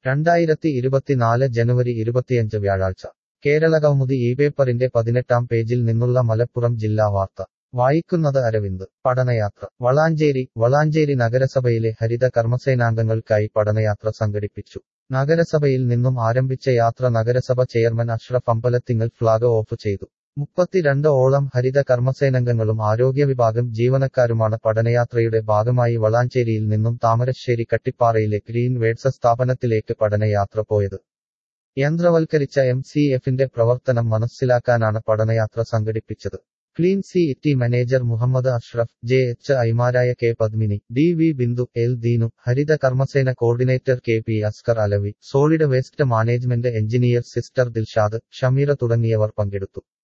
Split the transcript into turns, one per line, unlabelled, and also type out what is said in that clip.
രണ്ടായിരത്തി ഇരുപത്തിനാല് ജനുവരി ഇരുപത്തിയഞ്ച് വ്യാഴാഴ്ച കേരളകൗമുദി ഈ പേപ്പറിന്റെ പതിനെട്ടാം പേജിൽ നിന്നുള്ള മലപ്പുറം ജില്ലാ വാർത്ത വായിക്കുന്നത് അരവിന്ദ് പഠനയാത്ര വളാഞ്ചേരി വളാഞ്ചേരി നഗരസഭയിലെ ഹരിത കർമ്മസേനാംഗങ്ങൾക്കായി പഠനയാത്ര സംഘടിപ്പിച്ചു നഗരസഭയിൽ നിന്നും ആരംഭിച്ച യാത്ര നഗരസഭ chairman Ashraf Ambalathingal flag off ചെയ്തു മുപ്പത്തിരണ്ട് ഓളം ഹരിത കർമ്മസേനാംഗങ്ങളും ആരോഗ്യ വിഭാഗം ജീവനക്കാരുമാണ് പഠനയാത്രയുടെ ഭാഗമായി വളാഞ്ചേരിയിൽ നിന്നും താമരശ്ശേരി കട്ടിപ്പാറയിലെ ഗ്രീൻ വേഡ്സ സ്ഥാപനത്തിലേക്ക് പഠനയാത്ര പോയത് യന്ത്രവൽക്കരിച്ച എം സി എഫിന്റെ പ്രവർത്തനം മനസ്സിലാക്കാനാണ് പഠനയാത്ര സംഘടിപ്പിച്ചത് clean city manager Muhammad Ashraf J H ഐമാരായ K Padmini D V Bindu L Deenu Haritha Karmasena coordinator K P Askar Alavi solid waste management engineer sister Dilshad Shameera തുടങ്ങിയവർ പങ്കെടുത്തു